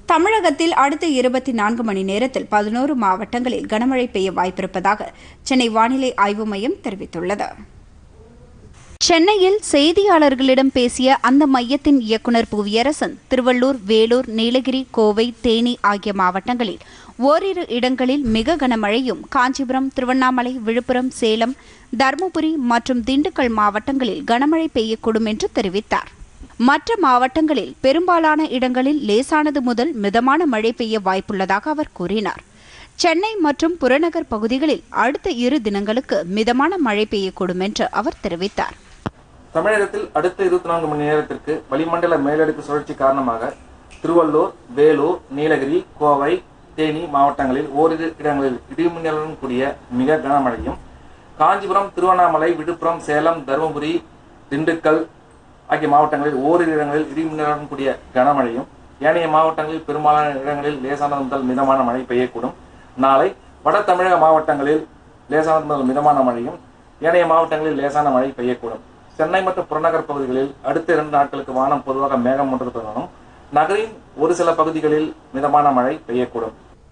தமிழகத்தில் அடுத்த இருபத்தி நான்கு மணி நேரத்தில் பதினோரு மாவட்டங்களில் கனமழை பெய்ய வாய்ப்பிருப்பதாக சென்னை வானிலை ஆய்வு மையம் தெரிவித்துள்ளது சென்னையில் செய்தியாளர்களிடம் பேசிய அந்த மையத்தின் இயக்குநர் புவியரசன் திருவள்ளூர் வேலூர் நீலகிரி கோவை தேனி ஆகிய மாவட்டங்களில் ஓரிரு இடங்களில் மிக கனமழையும் காஞ்சிபுரம் திருவண்ணாமலை விழுப்புரம் சேலம் தருமபுரி மற்றும் திண்டுக்கல் மாவட்டங்களில் கனமழை பெய்யக்கூடும் என்று தெரிவித்தார் மற்ற மாவட்டங்களில் பெரும்பாலான இடங்களில் லேசானது முதல் மிதமான மழை பெய்ய வாய்ப்புள்ளதாக அவர் கூறினார் சென்னை மற்றும் புறநகர் பகுதிகளில் அடுத்த இரு தினங்களுக்கு மிதமான மழை பெய்யக்கூடும் என்று அவர் தெரிவித்தார் தமிழகத்தில் அடுத்த இருபத்தி நான்கு மணி நேரத்திற்கு வளிமண்டல மேலடுக்கு சுழற்சி காரணமாக திருவள்ளூர் வேலூர் நீலகிரி கோவை தேனி மாவட்டங்களில் ஓரிரு இடங்களில் இடிமின்னலுடன் கூடிய மிக கனமழையும் காஞ்சிபுரம் திருவண்ணாமலை விழுப்புரம் சேலம் தருமபுரி திண்டுக்கல் ஆகிய மாவட்டங்களில் ஓரிரு இடங்களில் இடிமின்னலுடன் கூடிய கனமழையும் ஏனைய மாவட்டங்களில் பெரும்பாலான இடங்களில் லேசானது முதல் மிதமான மழை பெய்யக்கூடும் நாளை வட தமிழக மாவட்டங்களில் லேசானது முதல் மிதமான மழையும் ஏனைய மாவட்டங்களில் லேசான மழை பெய்யக்கூடும் சென்னை மற்றும் புறநகர் பகுதிகளில் அடுத்த இரண்டு நாட்களுக்கு வானம் பொதுவாக மேகமூட்டத்துடனும் நகரின் ஒரு சில பகுதிகளில் மிதமான மழை பெய்யக்கூடும்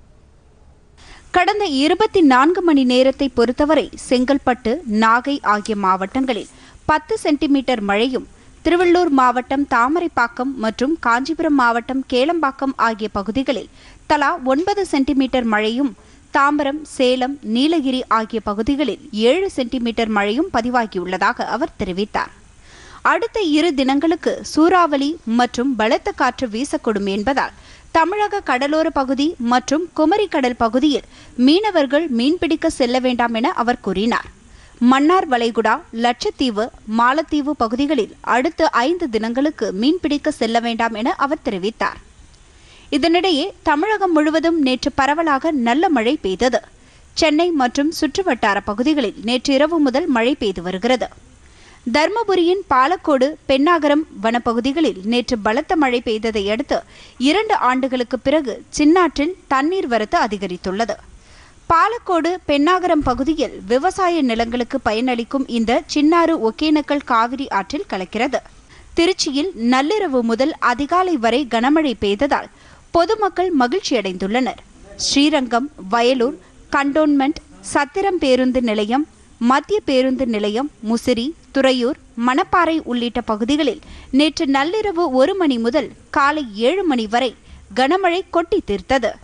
கடந்த இருபத்தி நான்கு மணி நேரத்தை பொறுத்தவரை செங்கல்பட்டு நாகை ஆகிய மாவட்டங்களில் பத்து சென்டிமீட்டர் மழையும் திருவள்ளூர் மாவட்டம் தாமரைப்பாக்கம் மற்றும் காஞ்சிபுரம் மாவட்டம் கேளம்பாக்கம் ஆகிய பகுதிகளில் தலா ஒன்பது சென்டிமீட்டர் மழையும் தாம்பரம் சேலம் நீலகிரி ஆகிய பகுதிகளில் ஏழு சென்டிமீட்டர் மழையும் பதிவாகியுள்ளதாக அவர் தெரிவித்தார் அடுத்த இரு தினங்களுக்கு சூறாவளி மற்றும் பலத்த காற்று வீசக்கூடும் என்பதால் தமிழக கடலோர பகுதி மற்றும் குமரி கடல் பகுதியில் மீனவர்கள் மீன்பிடிக்க செல்ல வேண்டாம் என அவர் கூறினார் மன்னார் வளைகுடா லட்சத்தீவு மாலத்தீவு பகுதிகளில் அடுத்த ஐந்து தினங்களுக்கு மீன்பிடிக்க செல்ல வேண்டாம் என அவர் தெரிவித்தார் இதனிடையே தமிழகம் முழுவதும் நேற்று பரவலாக நல்ல மழை பெய்தது சென்னை மற்றும் சுற்றுவட்டார பகுதிகளில் நேற்று இரவு முதல் மழை பெய்து வருகிறது தர்மபுரியின் பாலக்கோடு பெண்ணாகரம் வனப்பகுதிகளில் நேற்று பலத்த மழை பெய்ததை அடுத்து இரண்டு ஆண்டுகளுக்கு பிறகு சின்னாற்றில் தண்ணீர் வரத்து அதிகரித்துள்ளது பாலக்கோடு பெண்ணாகரம் பகுதியில் விவசாய நிலங்களுக்கு பயனளிக்கும் இந்த சின்னாறு ஒகேனக்கல் காவிரி ஆற்றில் கலக்கிறது திருச்சியில் நள்ளிரவு முதல் அதிகாலை வரை கனமழை பெய்ததால் பொதுமக்கள் மகிழ்ச்சியடைந்துள்ளனர் ஸ்ரீரங்கம் வயலூர் கண்டோன்மெண்ட் சத்திரம் பேருந்து நிலையம் மத்திய பேருந்து நிலையம் முசிறி துறையூர் மணப்பாறை உள்ளிட்ட பகுதிகளில் நேற்று நள்ளிரவு ஒரு மணி முதல் காலை ஏழு மணி வரை கனமழை கொட்டி தீர்த்தது